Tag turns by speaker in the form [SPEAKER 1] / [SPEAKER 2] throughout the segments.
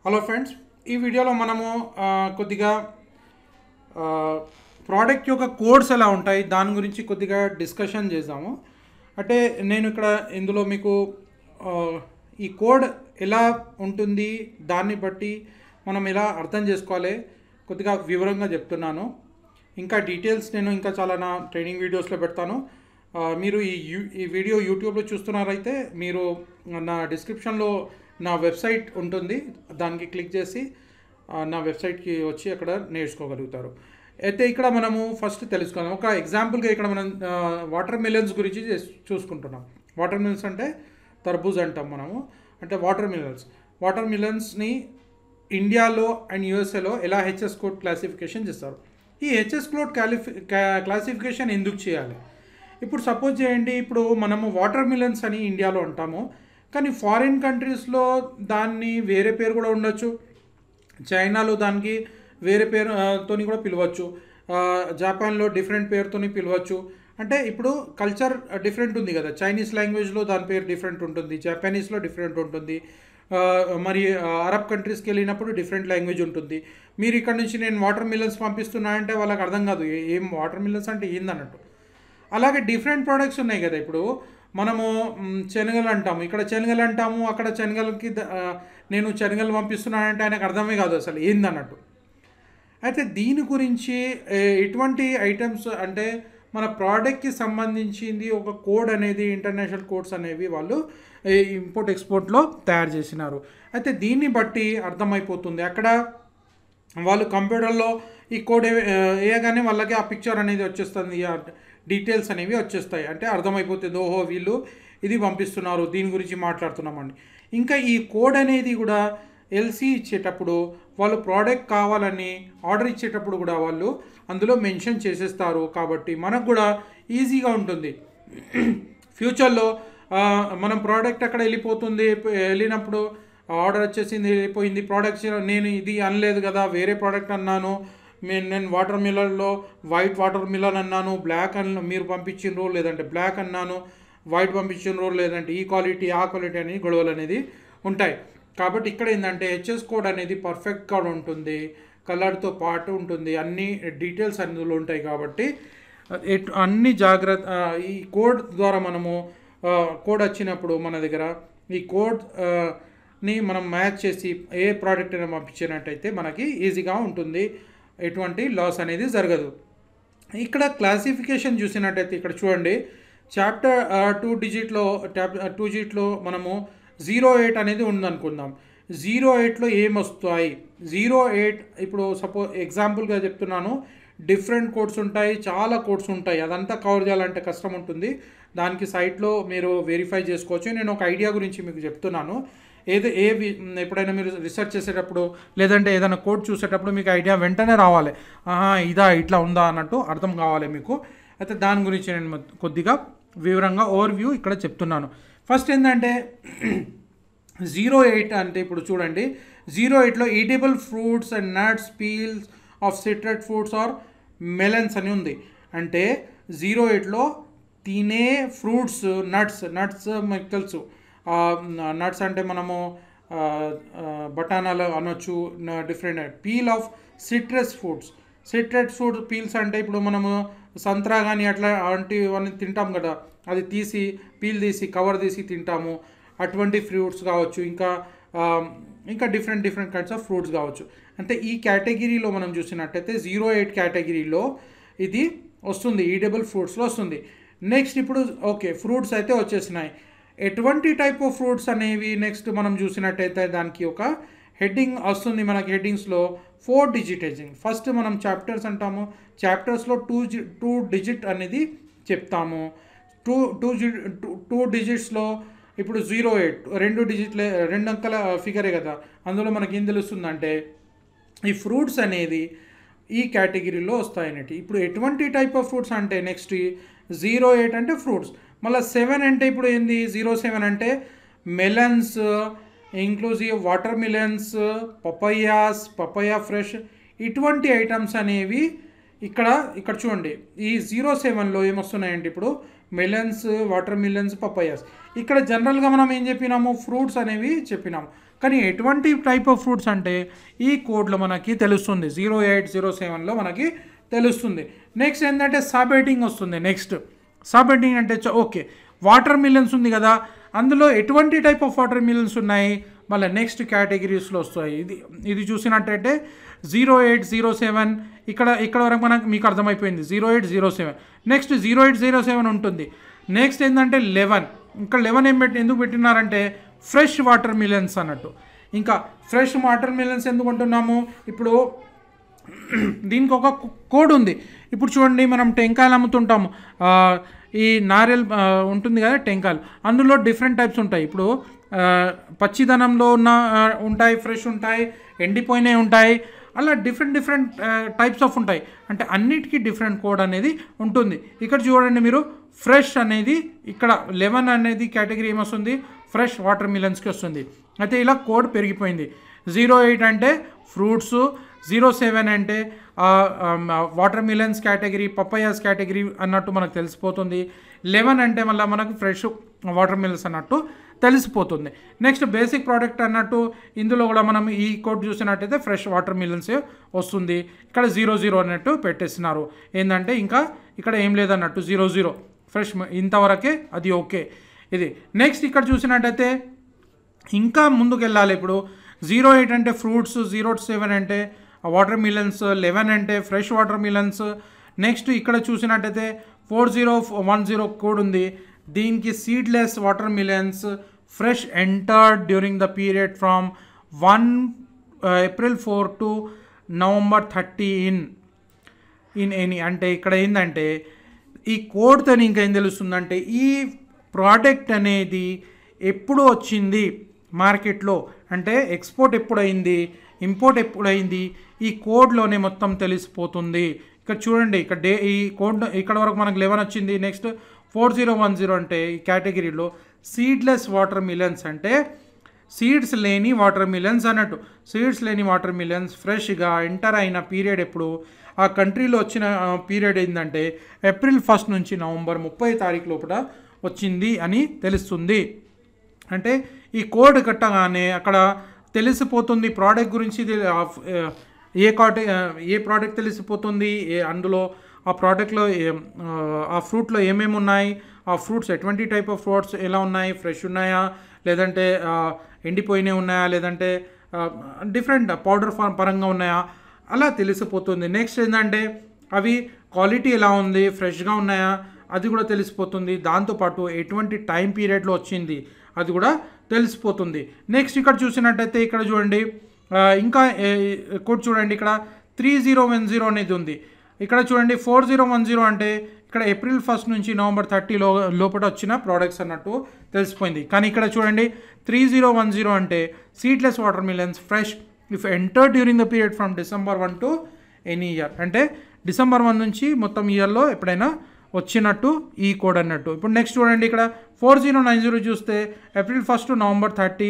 [SPEAKER 1] hello friends ఈ వీడియోలో మనము ఆ, కొద్దిగా ప్రోడక్ట్ యొక్క కోడ్స్ ఎలా ఉంటాయి దాని గురించి కొద్దిగా డిస్కషన్ చేద్దాము అంటే నేను ఇక్కడ ఇందులో మీకు ఆ, ఈ కోడ్ ఎలా ఉంటుంది దాన్ని బట్టి మనం ఎలా అర్థం చేసుకోవాలి కొద్దిగా వివరంగా చెప్తున్నాను ఇంకా డీటెయిల్స్ నేను ఇంకా చాలా నా ట్రైనింగ్ వీడియోస్లో పెడతాను ఆ, మీరు ఈ యూ ఈ వీడియో యూట్యూబ్లో చూస్తున్నారైతే మీరు నా డిస్క్రిప్షన్లో నా వెబ్సైట్ ఉంటుంది దానికి క్లిక్ చేసి ఆ, నా వెబ్సైట్కి వచ్చి అక్కడ నేర్చుకోగలుగుతారు అయితే ఇక్కడ మనము ఫస్ట్ తెలుసుకుందాం ఒక ఎగ్జాంపుల్గా ఇక్కడ మనం వాటర్ మిలన్స్ గురించి చేస్- చూసుకుంటున్నాం వాటర్ మిలన్స్ అంటే తర్బూజ్ అంటాం మనము అంటే వాటర్ మిలన్స్ వాటర్ మిలన్స్ని ఇండియాలో అండ్ యూఎస్ఏలో ఎలా హెచ్ఎస్ కోడ్ క్లాసిఫికేషన్ చేస్తారు ఈ హెచ్ఎస్ కోడ్ క్వాలిఫి క్లాసిఫికేషన్ ఎందుకు చేయాలి ఇప్పుడు సపోజ్ చేయండి ఇప్పుడు మనము వాటర్ మిలన్స్ అని ఇండియాలో అంటాము కానీ ఫారిన్ కంట్రీస్లో దాన్ని వేరే పేరు కూడా ఉండొచ్చు చైనాలో దానికి వేరే పేరు ఆ, తోని కూడా పిలవచ్చు ఆ, జపాన్లో డిఫరెంట్ పేరుతోని పిలవచ్చు అంటే ఇప్పుడు కల్చర్ డిఫరెంట్ ఉంది కదా చైనీస్ లాంగ్వేజ్లో దాని పేరు డిఫరెంట్ ఉంటుంది జపానీస్లో డిఫరెంట్ ఉంటుంది ఆ, మరి ఆ, అరబ్ కంట్రీస్కి వెళ్ళినప్పుడు డిఫరెంట్ లాంగ్వేజ్ ఉంటుంది మీరు ఇక్కడ నుంచి నేను వాటర్ మిలన్స్ పంపిస్తున్నా అంటే వాళ్ళకి అర్థం కాదు ఏ- ఏం వాటర్ మిలన్స్ అంటే ఏందన్నట్టు అలాగే డిఫరెంట్ ప్రోడక్ట్స్ ఉన్నాయి కదా ఇప్పుడు మనము మ్, శనగలు అంటాము ఇక్కడ శనగలు అంటాము అక్కడ శనగలకి ద- ఆ, నేను శనగలు పంపిస్తున్నానంటే ఆయనకు అర్థమే కాదు అసలు ఏందన్నట్టు అయితే దీని గురించి ఏ, ఎటువంటి ఐటమ్స్ అంటే మన ప్రోడక్ట్కి సంబంధించింది ఒక కోడ్ అనేది ఇంటర్నేషనల్ కోడ్స్ అనేవి వాళ్ళు ఇంపోర్ట్ ఎక్స్పోర్ట్లో తయారు చేసినారు అయితే దీన్ని బట్టి అర్థమైపోతుంది అక్కడ వాళ్ళు కంప్యూటర్లో ఈ కోడ్ ఏ- వేయగానే వాళ్ళకి ఆ పిక్చర్ అనేది వచ్చేస్తుంది ఆ డీటెయిల్స్ అనేవి వచ్చేస్తాయి అంటే అర్థమైపోతుంది ఓహో వీళ్ళు ఇది పంపిస్తున్నారు దీని గురించి మాట్లాడుతున్నామండి ఇంకా ఈ కోడ్ అనేది కూడా ఎల్సీ ఇచ్చేటప్పుడు వాళ్ళు ప్రోడక్ట్ కావాలని ఆర్డర్ ఇచ్చేటప్పుడు కూడా వాళ్ళు అందులో మెన్షన్ చేసేస్తారు కాబట్టి మనకు కూడా ఈజీగా ఉంటుంది ఫ్యూచర్లో ఆ, మనం ప్రోడక్ట్ అక్కడ వెళ్ళిపోతుంది వెళ్ళినప్పుడు ఆర్డర్ వచ్చేసింది వెళ్ళిపోయింది ప్రోడక్ట్స్ నేను ఇది అనలేదు కదా వేరే ప్రోడక్ట్ అన్నాను నేను నేను వాటర్ మిలన్లో వైట్ వాటర్ మిలన్ అన్నాను బ్లాక్ అన్న మీరు పంపించినరో లేదంటే బ్లాక్ అన్నాను వైట్ పంపించినరో లేదంటే ఈ క్వాలిటీ ఆ క్వాలిటీ అని గొడవలు అనేది ఉంటాయి కాబట్టి ఇక్కడ ఏంటంటే హెచ్ఎస్ కోడ్ అనేది పర్ఫెక్ట్గా ఉంటుంది కలర్తో పాటు ఉంటుంది అన్ని డీటెయిల్స్ అందులో ఉంటాయి కాబట్టి ఎట్- అన్ని జాగ్రత్త ఆ, ఈ కోడ్ ద్వారా మనము ఆ, కోడ్ వచ్చినప్పుడు మన దగ్గర ఈ కోడ్ ఆ, ని మనం మ్యాచ్ చేసి ఏ ప్రోడక్ట్ అయినా పంపించినట్టయితే మనకి ఈజీగా ఉంటుంది ఎటువంటి లాస్ అనేది జరగదు ఇక్కడ క్లాసిఫికేషన్ చూసినట్టయితే ఇక్కడ చూడండి చాప్టర్ టూ డిజిట్లో ట్యాబ్ టూ డిజిట్లో మనము జీరో ఎయిట్ అనేది ఉందనుకుందాం జీరో ఎయిట్లో ఏం వస్తాయి జీరో ఎయిట్ ఇప్పుడు సపోజ్ ఎగ్జాంపుల్గా చెప్తున్నాను డిఫరెంట్ కోడ్స్ ఉంటాయి చాలా కోడ్స్ ఉంటాయి అదంతా కవర్ చేయాలంటే కష్టం ఉంటుంది దానికి సైట్లో మీరు వెరిఫై చేసుకోవచ్చు నేను ఒక ఐడియా గురించి మీకు చెప్తున్నాను ఏదో ఏ వి- ఎప్పుడైనా మీరు రీసెర్చ్ చేసేటప్పుడు లేదంటే ఏదైనా కోడ్ చూసేటప్పుడు మీకు ఐడియా వెంటనే రావాలి ఆహా ఇదా ఇట్లా ఉందా అన్నట్టు అర్థం కావాలి మీకు అయితే దాని గురించి నేను మొ- కొద్దిగా వివరంగా ఓవర్ వ్యూ ఇక్కడ చెప్తున్నాను ఫస్ట్ ఏంటంటే జీరో ఎయిట్ అంటే ఇప్పుడు చూడండి జీరో ఎయిట్లో eatable fruits and nuts peels of citrus fruits or melons అని ఉంది అంటే జీరో ఎయిట్లో తినే ఫ్రూట్స్ నట్స్ నట్స్ మీకు తెలుసు నట్స్ అంటే మనము ఆ, ఆ, బఠానాలు అనొచ్చు different peel of citrus fruits citrus fruit peels అంటే ఇప్పుడు మనము సంత్రా కానీ అట్లా అలాంటివన్నీ తింటాం కదా అది తీసి పీల్ తీసి కవర్ తీసి తింటాము అటువంటి ఫ్రూట్స్ కావచ్చు ఇంకా ఆ, ఇంకా different different kinds of fruits కావచ్చు అంటే ఈ కేటగిరీలో మనం చూసినట్టయితే జీరో ఎయిట్ కేటగిరీలో ఇది వస్తుంది ఈడబుల్ ఫ్రూట్స్లో వస్తుంది నెక్స్ట్ ఇప్పుడు ఓకే ఫ్రూట్స్ అయితే వచ్చేసినాయి ఎటువంటి టైప్ ఆఫ్ ఫ్రూట్స్ అనేవి నెక్స్ట్ మనం చూసినట్టయితే దానికి ఒక హెడ్డింగ్ వస్తుంది మనకి హెడ్డింగ్స్లో ఫోర్ డిజిట్ హెడ్డింగ్ ఫస్ట్ మనం చాప్టర్స్ అంటాము చాప్టర్స్లో టూ జి టూ డిజిట్ అనేది చెప్తాము టూ టూ జి టూ టూ డిజిట్స్లో ఇప్పుడు జీరో ఎయిట్ రెండు డిజిట్లే రెండు అంకెల ఫిగరే కదా అందులో మనకి ఏం తెలుస్తుందంటే ఈ ఫ్రూట్స్ అనేది ఈ కేటగిరీలో వస్తాయన్నట్టు ఇప్పుడు ఎటువంటి టైప్ ఆఫ్ ఫ్రూట్స్ అంటే నెక్స్ట్ జీరో ఎయిట్ అంటే ఫ్రూట్స్ మళ్ళీ సెవెన్ అంటే ఇప్పుడు ఏంది జీరో సెవెన్ అంటే melons inclusive watermelons papayas papaya fresh ఇటువంటి ఐటమ్స్ అనేవి ఇక్కడ ఇక్కడ చూడండి ఈ జీరో సెవెన్లో ఏమొస్తున్నాయంటే ఇప్పుడు మెలన్స్ వాటర్ మిలన్స్ పపయాస్ ఇక్కడ జనరల్గా మనం ఏం చెప్పినాము ఫ్రూట్స్ అనేవి చెప్పినాము కానీ ఎటువంటి టైప్ ఆఫ్ ఫ్రూట్స్ అంటే ఈ కోడ్లో మనకి తెలుస్తుంది జీరో ఎయిట్ జీరో సెవెన్లో మనకి తెలుస్తుంది నెక్స్ట్ ఏంటంటే సబెటింగ్ వస్తుంది నెక్స్ట్ సబెటింగ్ అంటే చ- ఓకే వాటర్ మిలన్స్ ఉంది కదా అందులో ఎటువంటి టైప్ ఆఫ్ వాటర్ మిలన్స్ ఉన్నాయి మళ్ళీ నెక్స్ట్ కేటగిరీస్లో వస్తాయి ఇది ఇది చూసినట్టయితే జీరో ఎయిట్ జీరో సెవెన్ ఇక్కడ ఇక్కడ వరకు మనకు మీకు అర్థమైపోయింది zero eight zero seven next zero eight zero seven ఉంటుంది నెక్స్ట్ ఏంటంటే లెవెన్ ఇంకా లెవెన్ ఏం పెట్టి ఎందుకు పెట్టినారంటే ఫ్రెష్ వాటర్ మిలన్స్ అన్నట్టు ఇంకా ఫ్రెష్ వాటర్ మిలన్స్ ఎందుకు అంటున్నాము ఇప్పుడు దీనికి ఒక కోడ్ ఉంది ఇప్పుడు చూడండి మనం టెంకాయలు అమ్ముతుంటాము ఆ, ఈ నారెల్ ఆ, ఉంటుంది కదా టెంకాయలు అందులో డిఫరెంట్ టైప్స్ ఉంటాయి ఇప్పుడు ఆ, పచ్చిదనంలో ఉన్న ఆ, ఉంటాయి ఫ్రెష్ ఉంటాయి ఎండిపోయినవి ఉంటాయి అలా డిఫరెంట్ డిఫరెంట్ టైప్స్ ఆఫ్ ఉంటాయి అంటే అన్నిటికీ డిఫరెంట్ కోడ్ అనేది ఉంటుంది ఇక్కడ చూడండి మీరు ఫ్రెష్ అనేది ఇక్కడ లెవెన్ అనేది కేటగిరీ ఏమొస్తుంది ఫ్రెష్ వాటర్ మిలన్స్కి వస్తుంది అయితే ఇలా కోడ్ పెరిగిపోయింది జీరో ఎయిట్ అంటే ఫ్రూట్స్ జీరో సెవెన్ అంటే watermelons category papayas category అన్నట్టు మనకు తెలిసిపోతుంది లెవెన్ అంటే మళ్ళీ మనకు ఫ్రెష్ వాటర్ మిలన్స్ అన్నట్టు తెలిసిపోతుంది నెక్స్ట్ బేసిక్ ప్రోడక్ట్ అన్నట్టు ఇందులో కూడా మనం ఈ కోడ్ చూసినట్టయితే ఫ్రెష్ వాటర్ మిలన్స్ వస్తుంది ఇక్కడ జీరో జీరో అన్నట్టు పెట్టేస్తున్నారు ఏంటంటే ఇంకా ఇక్కడ ఏం లేదన్నట్టు జీరో జీరో ఫ్రెష్ ఇంతవరకే అది ఓకే ఇది నెక్స్ట్ ఇక్కడ చూసినట్టయితే ఇంకా ముందుకు వెళ్ళాలి ఇప్పుడు జీరో ఎయిట్ అంటే ఫ్రూట్స్ జీరో సెవెన్ అంటే వాటర్ మిలన్స్ లెవెన్ అంటే ఫ్రెష్ వాటర్ మిలన్స్ నెక్స్ట్ ఇక్కడ చూసినట్టయితే four zero one zero code ఉంది దీనికి seedless watermelons fresh entered during the period from one April four to November thirty in in any అంటే ఇక్కడ ఏంటంటే ఈ కోడ్తో ఇంకేం తెలుస్తుందంటే ఈ ప్రోడక్ట్ అనేది ఎప్పుడు వచ్చింది మార్కెట్లో అంటే ఎక్స్పోర్ట్ ఎప్పుడైంది ఇంపోర్ట్ ఎప్పుడైంది ఈ కోడ్లోనే మొత్తం తెలిసిపోతుంది ఇక్కడ చూడండి ఇక్కడ డే ఈ కోడ్ ఇక్కడ వరకు మనకు లెవెన్ వచ్చింది next four zero one zero అంటే ఈ కేటగిరీలో సీడ్లెస్ వాటర్ మిలన్స్ అంటే సీడ్స్ లేని వాటర్ మిలన్స్ అన్నట్టు సీడ్స్ లేని వాటర్ మిలన్స్ ఫ్రెష్గా ఎంటర్ అయిన పీరియడ్ ఎప్పుడు ఆ కంట్రీలో వచ్చిన పీరియడ్ ఏంటంటే ఏప్రిల్ ఫస్ట్ నుంచి నవంబర్ ముప్పై తారీఖు లోపల వచ్చింది అని తెలుస్తుంది అంటే ఈ కోడ్ కట్టగానే అక్కడ తెలిసిపోతుంది ప్రోడక్ట్ గురించి తెలి- ఆ ఫ్- ఆ, ఏ కాట ఏ ప్రోడక్ట్ తెలిసిపోతుంది ఏ అందులో ఆ ప్రోడక్ట్లో ఏ- ఆ, ఆ ఫ్రూట్లో ఏమేమి ఉన్నాయి ఆ ఫ్రూట్స్ ఎటువంటి టైప్ ఆఫ్ ఫ్రూట్స్ ఎలా ఉన్నాయి ఫ్రెష్ ఉన్నాయా లేదంటే ఆ, ఎండిపోయినవి ఉన్నాయా లేదంటే డిఫరెంట్ పౌడర్ ఫార్మ్ పరంగా ఉన్నాయా అలా తెలిసిపోతుంది నెక్స్ట్ ఏంటంటే అవి క్వాలిటీ ఎలా ఉంది ఫ్రెష్గా ఉన్నాయా అది కూడా తెలిసిపోతుంది దాంతోపాటు ఎటువంటి టైం పీరియడ్లో వచ్చింది అది కూడా తెలిసిపోతుంది నెక్స్ట్ ఇక్కడ చూసినట్టయితే ఇక్కడ చూడండి ఆ, ఇంకా కోడ్ చూడండి ఇక్కడ త్రీ జీరో వన్ జీరో అనేది ఉంది ఇక్కడ చూడండి ఫోర్ జీరో వన్ జీరో అంటే ఇక్కడ ఏప్రిల్ ఫస్ట్ నుంచి నవంబర్ థర్టీలో లోపల వచ్చిన ప్రోడక్ట్స్ అన్నట్టు తెలిసిపోయింది కానీ ఇక్కడ చూడండి త్రీ జీరో వన్ జీరో అంటే seedless watermelons fresh if enter during the period from December one to any year అంటే డిసెంబర్ వన్ నుంచి మొత్తం ఇయర్లో ఎప్పుడైనా వచ్చినట్టు ఈ కోడ్ అన్నట్టు ఇప్పుడు నెక్స్ట్ చూడండి ఇక్కడ ఫోర్ జీరో నైన్ జీరో చూస్తే April first November thirty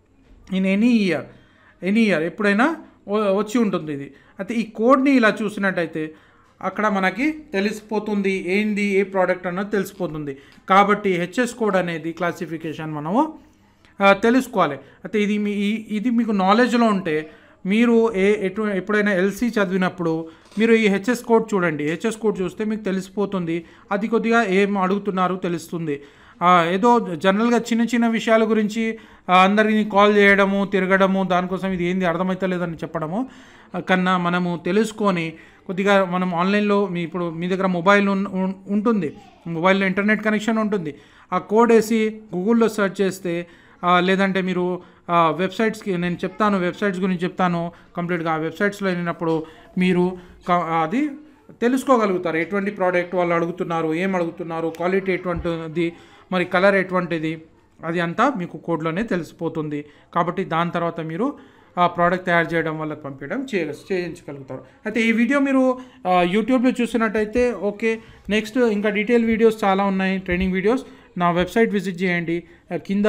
[SPEAKER 1] in any year any year ఎప్పుడైనా వ- వచ్చి ఉంటుంది ఇది అయితే ఈ కోడ్ని ఇలా చూసినట్టయితే అక్కడ మనకి తెలిసిపోతుంది ఏంది ఏ ప్రోడక్ట్ అన్నది తెలిసిపోతుంది కాబట్టి హెచ్ఎస్ కోడ్ అనేది క్లాసిఫికేషన్ మనము ఆ, తెలుసుకోవాలి అయితే ఇది మీ ఈ- ఇది మీకు నాలెడ్జ్లో ఉంటే మీరు ఏ ఎటు ఎప్పుడైనా ఎల్సీ చదివినప్పుడు మీరు ఈ హెచ్ఎస్ కోడ్ చూడండి హెచ్ఎస్ కోడ్ చూస్తే మీకు తెలిసిపోతుంది అది కొద్దిగా ఏం అడుగుతున్నారు తెలుస్తుంది ఆ, ఏదో జనరల్గా చిన్న చిన్న విషయాల గురించి ఆ, అందరినీ కాల్ చేయడము తిరగడము దానికోసం ఇది ఏంది అర్థమవుతలేదని చెప్పడము ఆ, కన్నా మనము తెలుసుకొని కొద్దిగా మనం ఆన్లైన్లో మీ ఇప్పుడు మీ దగ్గర మొబైల్ ఉన్- ఉన్- ఉంటుంది మొబైల్లో ఇంటర్నెట్ కనెక్షన్ ఉంటుంది ఆ కోడ్ వేసి గూగుల్లో సెర్చ్ చేస్తే ఆ, లేదంటే మీరు ఆ, వెబ్సైట్స్కి నేను చెప్తాను వెబ్సైట్స్ గురించి చెప్తాను కంప్లీట్గా ఆ వెబ్సైట్స్లో వెళ్ళినప్పుడు మీరు క- అది తెలుసుకోగలుగుతారు ఎటువంటి ప్రోడక్ట్ వాళ్ళు అడుగుతున్నారు ఏం అడుగుతున్నారు క్వాలిటీ ఎటువంటిది మరి కలర్ ఎటువంటిది అది అంతా మీకు కోడ్లోనే తెలిసిపోతుంది కాబట్టి దాని తర్వాత మీరు ఆ ప్రోడక్ట్ తయారు చేయడం వల్ల పంపించడం చేయ చేయించగలుగుతారు అయితే ఈ వీడియో మీరు ఆ, యూట్యూబ్లో చూసినట్టయితే ఓకే నెక్స్ట్ ఇంకా డీటెయిల్ వీడియోస్ చాలా ఉన్నాయి ట్రైనింగ్ వీడియోస్ నా వెబ్సైట్ విజిట్ చేయండి ఆ, కింద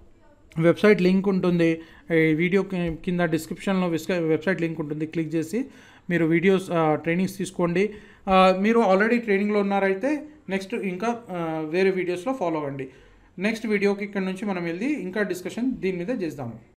[SPEAKER 1] వెబ్సైట్ లింక్ ఉంటుంది ఈ వీడియో కి- కింద డిస్క్రిప్షన్లో విస్క- వెబ్సైట్ లింక్ ఉంటుంది క్లిక్ చేసి మీరు వీడియోస్ ఆ, ట్రైనింగ్స్ తీసుకోండి ఆ, మీరు ఆల్రెడీ ట్రైనింగ్లో ఉన్నారైతే నెక్స్ట్ ఇంకా ఆ, వేరే వీడియోస్లో ఫాలో అవ్వండి నెక్స్ట్ వీడియోకి ఇక్కడ నుంచి మనం వెళ్ళి ఇంకా డిస్కషన్ దీని మీద చేద్దాము